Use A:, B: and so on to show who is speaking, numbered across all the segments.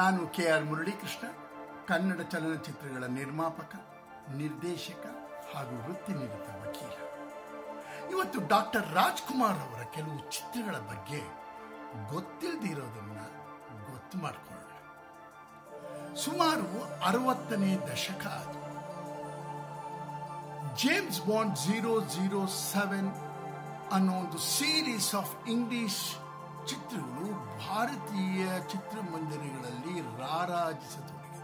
A: ನಾನು K R Muralikrishna Kannada ಚಲನಚಿತ್ರಗಳ ನಿರ್ಮಾಪಕ ನಿರ್ದೇಶಕ ಹಾಗೂ ವೃತ್ತಿನಿರತ ವಕೀಲ ಇವತ್ತು ಡಾಕ್ಟರ್ ರಾಜ್ಕುಮಾರ್ ಅವರ ಕೆಲವು ಚಿತ್ರಗಳ ಬಗ್ಗೆ ಗೊತ್ತಿಲ್ಲದಿರೋದನ್ನ ಗೊತ್ತು ಮಾಡಿಕೊಳ್ಳೋಣ ಸುಮಾರು ಅರವತ್ತನೇ ದಶಕ ಅದು James Bond zero zero seven ಅನ್ನೋ ಒಂದು ಸೀರೀಸ್ ಆಫ್ ಇಂಗ್ಲಿಷ್ ಚಿತ್ರಗಳು ಭಾರತೀಯ ಚಿತ್ರಮಂದಿರಗಳಲ್ಲಿ ರಾರಾಜಿಸತೊಡಗಿದೆ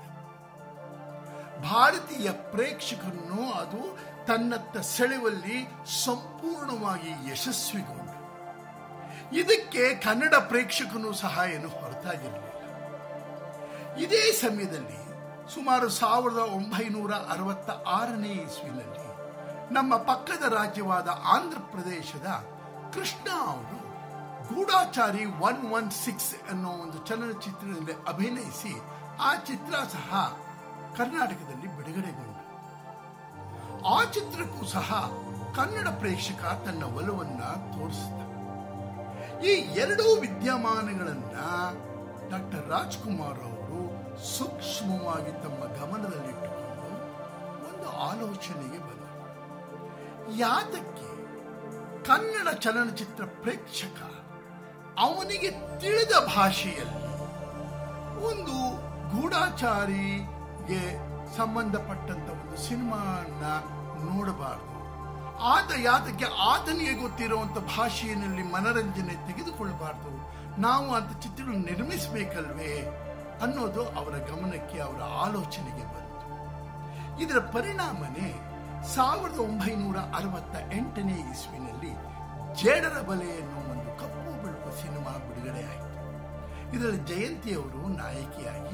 A: ಭಾರತೀಯ ಪ್ರೇಕ್ಷಕರನ್ನು ಅದು ತನ್ನತ್ತ ಸೆಳೆವಲ್ಲಿ ಸಂಪೂರ್ಣವಾಗಿ ಯಶಸ್ವಿಗೊಂಡು ಇದಕ್ಕೆ ಕನ್ನಡ ಪ್ರೇಕ್ಷಕನು ಸಹ ಏನು ಹೊರತಾಗಿರಲಿಲ್ಲ ಇದೇ ಸಮಯದಲ್ಲಿ ಸುಮಾರು ಸಾವಿರದ ಒಂಬೈನೂರ ಅರವತ್ತ ಆರನೇ ಇಸ್ವಿನಲ್ಲಿ ನಮ್ಮ ಪಕ್ಕದ ರಾಜ್ಯವಾದ ಆಂಧ್ರ ಪ್ರದೇಶದ ಕೃಷ್ಣ ಅವರು ಗೂಢಾಚಾರಿ ಒನ್ ಒನ್ ಸಿಕ್ಸ್ ಅನ್ನೋ ಒಂದು ಚಲನಚಿತ್ರದಲ್ಲಿ ಅಭಿನಯಿಸಿ ಆ ಚಿತ್ರ ಸಹ ಕರ್ನಾಟಕದಲ್ಲಿ ಬಿಡುಗಡೆಗೊಂಡು ಆ ಚಿತ್ರಕ್ಕೂ ಸಹ ಕನ್ನಡ ಪ್ರೇಕ್ಷಕ ತನ್ನ ಒಲವನ್ನ ತೋರಿಸಿದ ಈ ಎರಡೂ ವಿದ್ಯಮಾನಗಳನ್ನ ಡಾಕ್ಟರ್ ರಾಜ್ಕುಮಾರ್ ಅವರು ಸೂಕ್ಷ್ಮವಾಗಿ ತಮ್ಮ ಗಮನದಲ್ಲಿಟ್ಟುಕೊಂಡು ಒಂದು ಆಲೋಚನೆಗೆ ಬಂದರು ಯಾತಕ್ಕೆ ಕನ್ನಡ ಚಲನಚಿತ್ರ ಪ್ರೇಕ್ಷಕ ಅವನಿಗೆ ತಿಳಿದ ಭಾಷೆಯಲ್ಲಿ ಒಂದು ಗೂಢಾಚಾರಿಗೆ ಸಂಬಂಧಪಟ್ಟಂತ ಒಂದು ಸಿನಿಮಾನ ನೋಡಬಾರದು ಆತ ಯಾತಕ್ಕೆ ಆತನಿಗೆ ಗೊತ್ತಿರುವಂತ ಭಾಷೆಯಲ್ಲಿ ಮನರಂಜನೆ ತೆಗೆದುಕೊಳ್ಳಬಾರದು ನಾವು ಅಂತ ಚಿತ್ರಗಳು ನಿರ್ಮಿಸಬೇಕಲ್ವೇ ಅನ್ನೋದು ಅವರ ಗಮನಕ್ಕೆ ಅವರ ಆಲೋಚನೆಗೆ ಬಂತು ಇದರ ಪರಿಣಾಮನೇ ಸಾವಿರದ ಒಂಬೈನೂರ ಅರವತ್ತ ಎಂಟನೇ ಇಸ್ವಿನಲ್ಲಿ ಜೇಡರ ಬಲೆ ಎನ್ನುವ ಒಂದು ಕಪ್ಪು ಬೆಳಕು ಸಿನಿಮಾ ಬಿಡುಗಡೆ ಆಯಿತು ಇದರಲ್ಲಿ ಜಯಂತಿ ಅವರು ನಾಯಕಿಯಾಗಿ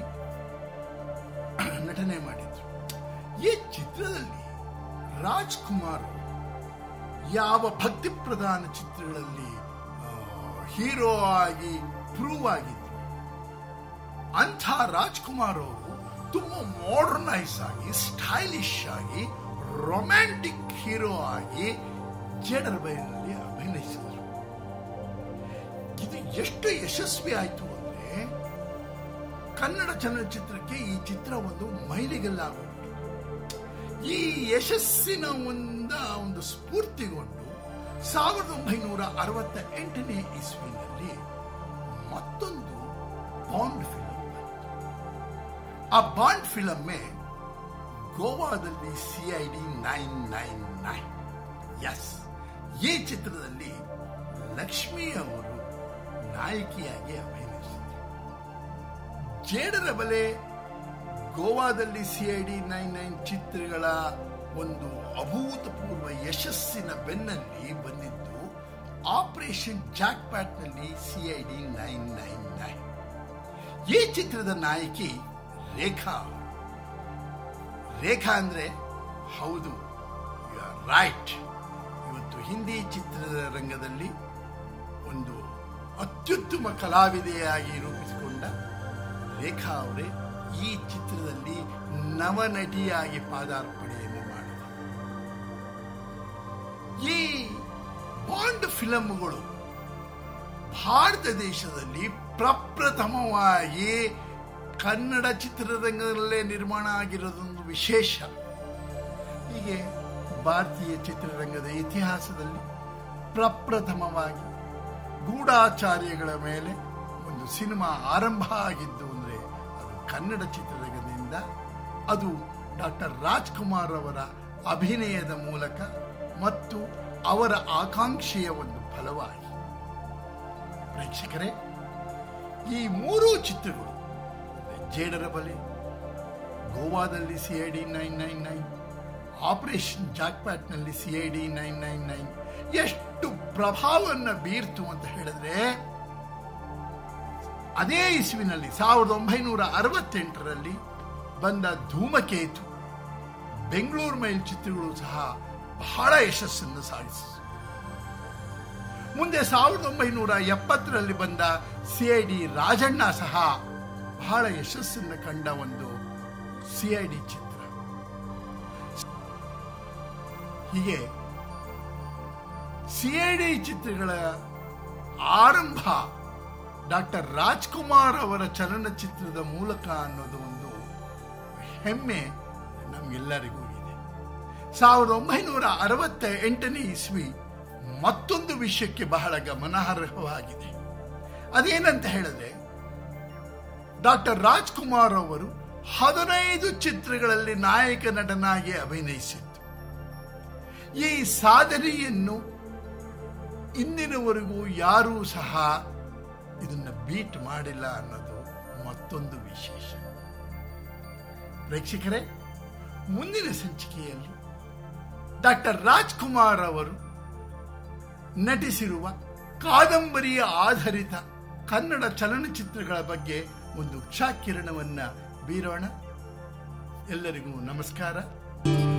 A: ನಟನೆ ಮಾಡಿದ್ರು ಈ ಚಿತ್ರದಲ್ಲಿ ರಾಜ್ಕುಮಾರ್ ಯಾವ ಭಕ್ತಿ ಪ್ರಧಾನ ಚಿತ್ರಗಳಲ್ಲಿ ಹೀರೋ ಆಗಿ ಪ್ರೂವ್ ಆಗಿದ್ರು ಅಂಥ ರಾಜ್ಕುಮಾರ್ ಅವರು ತುಂಬಾ ಮಾಡರ್ನೈಸ್ ಆಗಿ ಸ್ಟೈಲಿಶ್ ಆಗಿ ರೊಮ್ಯಾಂಟಿಕ್ ಹೀರೋ ಆಗಿ ಜೇಡರ್ ಬೈನಲ್ಲಿ ಅಭಿನಯಿಸಿದರು ಇದು ಎಷ್ಟು ಯಶಸ್ವಿ ಆಯಿತು ಅಂದ್ರೆ ಕನ್ನಡ ಚಲನಚಿತ್ರಕ್ಕೆ ಈ ಚಿತ್ರ ಒಂದು ಮೈಲಿಗಲ್ಲಾಗೋದು ಈ ಯಶಸ್ಸಿನ ಒಂದ ಒಂದು ಸ್ಫೂರ್ತಿಗೊಂಡು ಸಾವಿರದ ಒಂಬೈನೂರ ಅರವತ್ತ ಎಂಟನೇ ಇಸ್ವಿನಲ್ಲಿ ಮತ್ತೊಂದು ಬಾಂಡ್ ಫಿಲಂ ಆ ಬಾಂಡ್ ಫಿಲಮ್ಮೇ ಗೋವಾದಲ್ಲಿ ಸಿಐಡಿ ನೈನ್ ನೈನ್ ನೈನ್ ಎಸ್ ಈ ಚಿತ್ರದಲ್ಲಿ ಲಕ್ಷ್ಮಿ ಅವರು ನಾಯಕಿಯಾಗಿ ಅಭಿನಯಿಸಿದರು ಜೇಡರ ಬಲೆ ಗೋವಾದಲ್ಲಿ ಸಿಐಡಿ ನೈನ್ ನೈನ್ ಚಿತ್ರಗಳ ಒಂದು ಅಭೂತಪೂರ್ವ ಯಶಸ್ಸಿನ ಬೆನ್ನಲ್ಲಿ ಬಂದಿದ್ದು ಆಪರೇಷನ್ ಜಾಕ್ ಪ್ಯಾಟ್ನಲ್ಲಿ ಸಿಐಡಿ ನೈನ್ ನೈನ್ ನೈನ್ ಈ ಚಿತ್ರದ ನಾಯಕಿ ರೇಖಾ ರೇಖಾ ಅಂದ್ರೆ ಹೌದು ರೈಟ್ ಇವತ್ತು ಹಿಂದಿ ಚಿತ್ರರಂಗದಲ್ಲಿ ಒಂದು ಅತ್ಯುತ್ತಮ ಕಲಾವಿದೆಯಾಗಿ ರೂಪಿಸಿಕೊಂಡ ರೇಖಾ ಅವರೇ ಈ ಚಿತ್ರದಲ್ಲಿ ನವನಟಿಯಾಗಿ ಪಾದಾರ್ಪಣೆಯನ್ನು ಮಾಡಿದರು ಈ ಬಾಂಡ್ ಫಿಲಂಗಳು ಭಾರತ ದೇಶದಲ್ಲಿ ಪ್ರಪ್ರಥಮವಾಗಿ ಕನ್ನಡ ಚಿತ್ರರಂಗದಲ್ಲೇ ನಿರ್ಮಾಣ ಆಗಿರೋದೊಂದು ವಿಶೇಷ ಹೀಗೆ ಭಾರತೀಯ ಚಿತ್ರರಂಗದ ಇತಿಹಾಸದಲ್ಲಿ ಪ್ರಪ್ರಥಮವಾಗಿ ಗೂಢಾಚಾರ್ಯಗಳ ಮೇಲೆ ಒಂದು ಸಿನಿಮಾ ಆರಂಭ ಆಗಿದ್ದು ಅಂದರೆ ಅದು ಕನ್ನಡ ಚಿತ್ರರಂಗದಿಂದ ಅದು ಡಾಕ್ಟರ್ ರಾಜ್ಕುಮಾರ್ ಅವರ ಅಭಿನಯದ ಮೂಲಕ ಮತ್ತು ಅವರ ಆಕಾಂಕ್ಷೆಯ ಒಂದು ಫಲವಾಗಿ ಪ್ರೇಕ್ಷಕರೇ ಈ ಮೂರೂ ಚಿತ್ರಗಳು ಜೇಡರ ಬಲೆ ಗೋವಾದಲ್ಲಿ CID nine nine nine Operation ಜಾಕ್ಪ್ಯಾಟ್ನಲ್ಲಿ ಸಿಐಡಿ ನೈನ್ ನೈನ್ ನೈನ್ ಎಷ್ಟು ಪ್ರಭಾವವನ್ನು ಬೀರ್ತು ಅಂತ ಹೇಳಿದ್ರೆ ಅದೇ ಇಸ್ವಿನಲ್ಲಿ ಸಾವಿರದ ಒಂಬೈನೂರ ಅರವತ್ತೆಂಟರಲ್ಲಿ ಬಂದ ಧೂಮಕೇತು ಬೆಂಗಳೂರು ಮೈಲ್ ಚಿತ್ರಗಳು ಸಹ ಬಹಳ ಯಶಸ್ಸನ್ನು ಸಾಧಿಸಿತು ಮುಂದೆ ಸಾವಿರದ ಒಂಬೈನೂರ ಎಪ್ಪತ್ತರಲ್ಲಿ ಬಂದ ಸಿಐಡಿ ರಾಜಣ್ಣ ಸಹ ಬಹಳ ಯಶಸ್ಸನ್ನು ಕಂಡ ಒಂದು ಸಿಐಡಿ ಚಿತ್ರ ಹೀಗೆ ಸಿಐಡಿ ಚಿತ್ರಗಳ ಆರಂಭ ಡಾಕ್ಟರ್ ರಾಜ್ಕುಮಾರ್ ಅವರ ಚಲನಚಿತ್ರದ ಮೂಲಕ ಅನ್ನೋದು ಒಂದು ಹೆಮ್ಮೆ ನಮಗೆಲ್ಲರಿಗೂ ಇದೆ ಸಾವಿರದ ಒಂಬೈನೂರ ಅರವತ್ತ ಎಂಟನೇ ಇಸ್ವಿ ಮತ್ತೊಂದು ವಿಷಯಕ್ಕೆ ಬಹಳ ಗಮನಾರ್ಹವಾಗಿದೆ ಅದೇನಂತ ಹೇಳಿದ್ರೆ ಡಾಕ್ಟರ್ ರಾಜ್ಕುಮಾರ್ ಅವರು ಹದಿನೈದು ಚಿತ್ರಗಳಲ್ಲಿ ನಾಯಕ ನಟನಾಗಿ ಅಭಿನಯಿಸಿದ್ದು ಈ ಸಾಧನೆಯನ್ನು ಇಂದಿನವರೆಗೂ ಯಾರೂ ಸಹ ಇದನ್ನ ಬೀಟ್ ಮಾಡಿಲ್ಲ ಅನ್ನೋದು ಮತ್ತೊಂದು ವಿಶೇಷ ಪ್ರೇಕ್ಷಕರೇ ಮುಂದಿನ ಸಂಚಿಕೆಯಲ್ಲಿ ಡಾಕ್ಟರ್ ರಾಜ್ಕುಮಾರ್ ಅವರು ನಟಿಸಿರುವ ಕಾದಂಬರಿಯ ಆಧಾರಿತ ಕನ್ನಡ ಚಲನಚಿತ್ರಗಳ ಬಗ್ಗೆ ಒಂದು ಕ್ಷಾಕಿರಣವನ್ನ ಬೀರೋಣ ಎಲ್ಲರಿಗೂ ನಮಸ್ಕಾರ